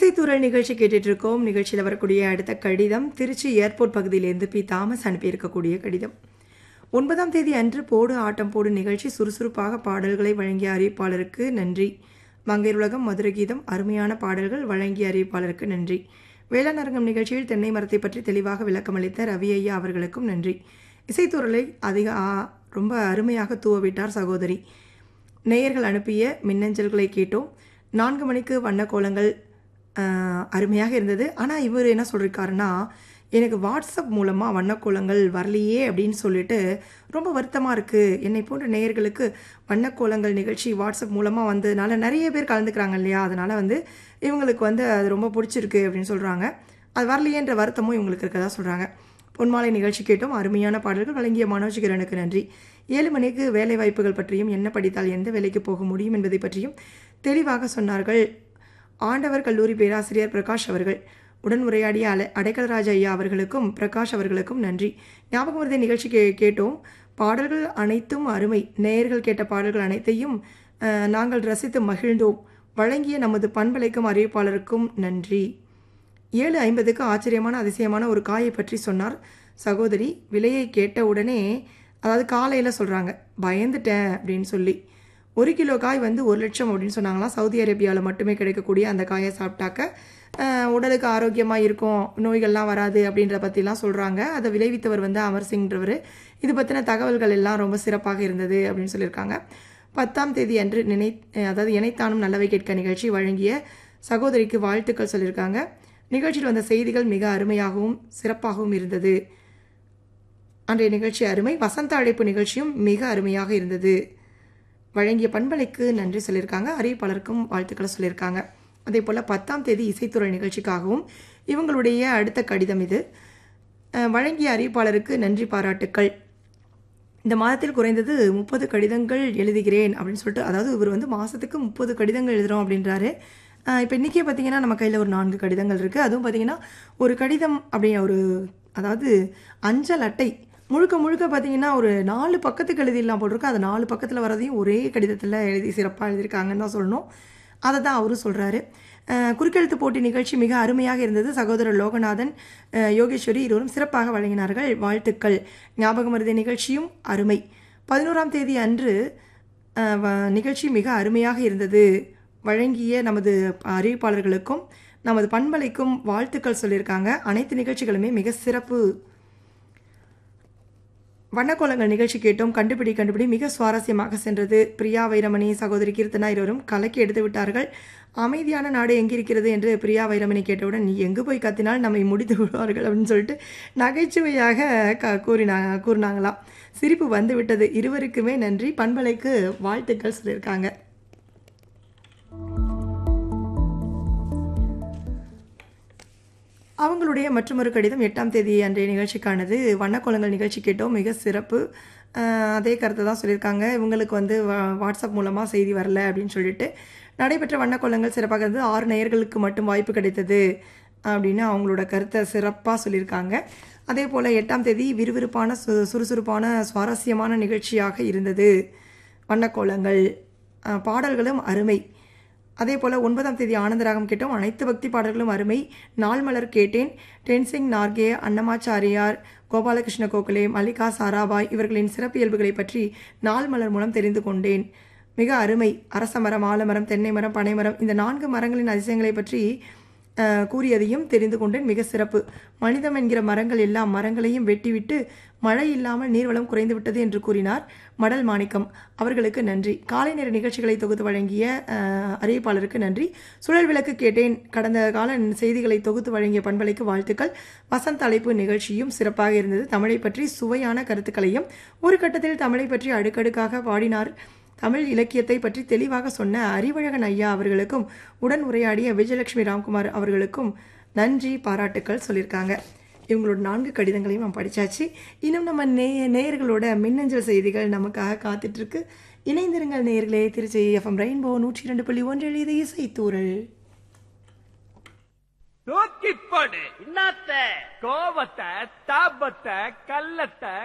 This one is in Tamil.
இசைத்தூரல் நிகழ்ச்சி கேட்டுட்டு இருக்கோம் நிகழ்ச்சியில் வரக்கூடிய அடுத்த கடிதம் திருச்சி ஏர்போர்ட் பகுதியிலேருந்து பி தாமஸ் அனுப்பியிருக்கக்கூடிய கடிதம் ஒன்பதாம் தேதி அன்று போடு ஆட்டம் போடு நிகழ்ச்சி சுறுசுறுப்பாக பாடல்களை வழங்கிய அறிவிப்பாளருக்கு நன்றி மங்கையர் உலகம் மதுரை கீதம் அருமையான பாடல்கள் வழங்கிய அறிவிப்பாளருக்கு நன்றி வேளாண் அரங்கம் நிகழ்ச்சியில் தென்னை மரத்தை பற்றி தெளிவாக விளக்கமளித்த ரவி ஐயா அவர்களுக்கும் நன்றி இசைத்துறலை அதிக ஆ- ரொம்ப அருமையாக தூவவிட்டார் சகோதரி நேயர்கள் அனுப்பிய மின்னஞ்சல்களை கேட்டோம் நான்கு மணிக்கு வண்ண கோலங்கள் ஆஹ், அருமையாக இருந்தது ஆனால் இவர் என்ன சொல்லியிருக்காருன்னா எனக்கு வாட்ஸ்அப் மூலமாக வண்ணக்கோலங்கள் வரலையே அப்படின்னு சொல்லிட்டு ரொம்ப வருத்தமாக இருக்குது என்னை போன்ற நேயர்களுக்கு வண்ணக்கோலங்கள் நிகழ்ச்சி வாட்ஸ்அப் மூலமாக வந்ததுனால நிறைய பேர் கலந்துக்கிறாங்க இல்லையா அதனால் வந்து இவங்களுக்கு வந்து அது ரொம்ப பிடிச்சிருக்கு அப்படின்னு சொல்கிறாங்க அது வரலையேன்ற வருத்தமும் இவங்களுக்கு இருக்கதா சொல்கிறாங்க பொன்மாலை நிகழ்ச்சி கேட்டோம் அருமையான பாடல்கள் வழங்கிய மனோஜ் கிரணுக்கு நன்றி ஏழு மணிக்கு வேலை வாய்ப்புகள் பற்றியும் என்ன படித்தால் எந்த வேலைக்கு போக முடியும் என்பதை பற்றியும் தெளிவாக சொன்னார்கள் ஆண்டவர் கல்லூரி பேராசிரியர் பிரகாஷ் அவர்கள் உடன் உரையாடிய அலை அடைக்கலராஜ ஐயா அவர்களுக்கும் பிரகாஷ் அவர்களுக்கும் நன்றி ஞாபகம் வருதை நிகழ்ச்சி கே கேட்டோம் பாடல்கள் அனைத்தும் அருமை நேயர்கள் கேட்ட பாடல்கள் அனைத்தையும் அஹ், நாங்கள் ரசித்து மகிழ்ந்தோம் வழங்கிய நமது பண்பலைக்கும் அறிவிப்பாளருக்கும் நன்றி ஏழு ஐம்பதுக்கு ஆச்சரியமான அதிசயமான ஒரு காயை பற்றி சொன்னார் சகோதரி விலையை கேட்ட உடனே அதாவது காலையில் சொல்கிறாங்க பயந்துட்டேன் அப்படின்னு சொல்லி ஒரு கிலோ காய் வந்து ஒரு லட்சம் அப்படின்னு சொன்னாங்களாம் சவுதி அரேபியாவில் மட்டுமே கிடைக்கக்கூடிய அந்த காயை சாப்பிட்டாக்க அஹ், உடலுக்கு ஆரோக்கியமாக இருக்கும் நோய்கள்லாம் வராது அப்படின்ற பற்றிலாம் சொல்கிறாங்க அதை விளைவித்தவர் வந்து அமர் சிங்ன்றவர் இது பற்றின தகவல்கள் எல்லாம் ரொம்ப சிறப்பாக இருந்தது அப்படின்னு சொல்லியிருக்காங்க பத்தாம் தேதி அன்று நினை அதாவது இணைத்தானும் நல்லவை கேட்க நிகழ்ச்சி வழங்கிய சகோதரிக்கு வாழ்த்துக்கள் சொல்லியிருக்காங்க நிகழ்ச்சியில் வந்த செய்திகள் மிக அருமையாகவும் சிறப்பாகவும் இருந்தது அன்றைய நிகழ்ச்சி அருமை வசந்த அழைப்பு நிகழ்ச்சியும் மிக அருமையாக இருந்தது வழங்கிய பண்பலைக்கு நன்றி சொல்லியிருக்காங்க அறிவிப்பாளருக்கும் வாழ்த்துக்களை சொல்லியிருக்காங்க அதே போல் பத்தாம் தேதி இசைத்துறை நிகழ்ச்சிக்காகவும் இவங்களுடைய அடுத்த கடிதம் இது அஹ், வழங்கிய அறிவிப்பாளருக்கு நன்றி பாராட்டுக்கள் இந்த மாதத்தில் குறைந்தது முப்பது கடிதங்கள் எழுதுகிறேன் அப்படின்னு சொல்லிட்டு அதாவது இவர் வந்து மாதத்துக்கு முப்பது கடிதங்கள் எழுதுகிறோம் அப்படின்றாரு இப்போ இன்றைக்கே பார்த்தீங்கன்னா நம்ம கையில் ஒரு நான்கு கடிதங்கள் இருக்குது அதுவும் பார்த்தீங்கன்னா ஒரு கடிதம் அப்படி ஒரு அதாவது அஞ்சல் அட்டை முழுக்க முழுக்க பார்த்தீங்கன்னா ஒரு நாலு பக்கத்துக்கு எழுதிடலாம் போட்டிருக்கு அது நாலு பக்கத்தில் வரதையும் ஒரே கடிதத்தில் எழுதி சிறப்பாக எழுதியிருக்காங்கன்னு தான் சொல்லணும் அதை தான் அவரும் சொல்கிறாரு குறுக்கெழுத்து போட்டி நிகழ்ச்சி மிக அருமையாக இருந்தது சகோதரர் லோகநாதன் அஹ், யோகேஸ்வரி இருவரும் சிறப்பாக வழங்கினார்கள் வாழ்த்துக்கள் ஞாபகம் மருதி நிகழ்ச்சியும் அருமை பதினோராம் தேதி அன்று அஹ், வ- நிகழ்ச்சி மிக அருமையாக இருந்தது வழங்கிய நமது அறிவிப்பாளர்களுக்கும் நமது பண்பலைக்கும் வாழ்த்துக்கள் சொல்லியிருக்காங்க அனைத்து நிகழ்ச்சிகளுமே மிக சிறப்பு வண்ணக்கோலங்கள் நிகழ்ச்சி கேட்டோம் கண்டுபிடி கண்டுபிடி மிக சுவாரஸ்யமாக சென்றது பிரியா வைரமணி சகோதரி கீர்த்தனா இருவரும் கலக்கி எடுத்து விட்டார்கள் அமைதியான நாடு எங்கிருக்கிறது என்று பிரியா வைரமணி கேட்டவுடன் நீ எங்கு போய் கத்தினால் நம்மை முடித்து விடுவார்கள் அப்படின்னு சொல்லிட்டு நகைச்சுவையாக க கூறினாங்க கூறினாங்களாம் சிரிப்பு வந்து விட்டது இருவருக்குமே நன்றி பண்பலைக்கு வாழ்த்துக்கள் சொல்லியிருக்காங்க அவங்களுடைய மற்றொரு கடிதம் எட்டாம் தேதி அன்றைய நிகழ்ச்சிக்கானது வண்ணக்கோலங்கள் நிகழ்ச்சி கேட்டோம் மிக சிறப்பு அஹ், அதே கருத்தை தான் சொல்லியிருக்காங்க இவங்களுக்கு வந்து வா- வாட்ஸ்அப் மூலமாக செய்தி வரல அப்படின்னு சொல்லிட்டு நடைபெற்ற வண்ணக்கோலங்கள் சிறப்பாக இருந்தது ஆறு நேயர்களுக்கு மட்டும் வாய்ப்பு கிடைத்தது அப்படின்னு அவங்களோட கருத்தை சிறப்பாக சொல்லியிருக்காங்க அதே போல் எட்டாம் தேதி விறுவிறுப்பான சு சுறுசுறுப்பான சுவாரஸ்யமான நிகழ்ச்சியாக இருந்தது வண்ணக்கோலங்கள் அஹ், பாடல்களும் அருமை அதே போல் ஒன்பதாம் தேதி ஆனந்தராகம் கேட்டோம் அனைத்து பக்தி பாடல்களும் அருமை நாள் மலர் கேட்டேன் டென்சிங் நார்கே அன்னமாச்சாரியார் கோபாலகிருஷ்ண கோகலே மல்லிகா சாராபாய் இவர்களின் சிறப்பியல்புகளை பற்றி நாள் மலர் மூலம் தெரிந்து கொண்டேன் மிக அருமை அரச மரம் ஆலமரம் தென்னை மரம் பனைமரம் இந்த நான்கு மரங்களின் அதிசயங்களை பற்றி அஹ், கூறியதையும் தெரிந்து கொண்டேன் மிக சிறப்பு மனிதம் என்கிற மரங்கள் எல்லாம் மரங்களையும் வெட்டிவிட்டு மழை இல்லாமல் நீர்வளம் குறைந்து விட்டது என்று கூறினார் மடல் மாணிக்கம் அவர்களுக்கு நன்றி காலை நேர நிகழ்ச்சிகளை தொகுத்து வழங்கிய அஹ், அறிவிப்பாளருக்கு நன்றி சுழல் விளக்கு கேட்டேன் கடந்த கால செய்திகளை தொகுத்து வழங்கிய பண்பலைக்கு வாழ்த்துக்கள் வசந்த அழைப்பு நிகழ்ச்சியும் சிறப்பாக இருந்தது தமிழை பற்றி சுவையான கருத்துக்களையும் ஒரு கட்டத்தில் தமிழை பற்றி அடுக்கடுக்காக பாடினார் தமிழ் இலக்கியத்தை பற்றி தெளிவாக சொன்ன அறிவழகன் ஐயா அவர்களுக்கும் உடன் உரையாடிய விஜயலட்சுமி ராம்குமார் அவர்களுக்கும் நன்றி பாராட்டுக்கள் சொல்லியிருக்காங்க இவங்களோட நான்கு கடிதங்களையும் நம்ம படிச்சாச்சு இன்னும் நம்ம நே நேயர்களோட மின்னஞ்சல் செய்திகள் நமக்காக காத்துட்ருக்கு இணைந்திருங்கள் நேயர்களே திருச்சி எஃப்எம் ரெயின்போ நூற்றி இரண்டு புள்ளி ஒன்றில் இது இசைத்தூரல் தூக்கிப்படு இன்னாத்த கோபத்தை தாபத்தை கள்ளத்தை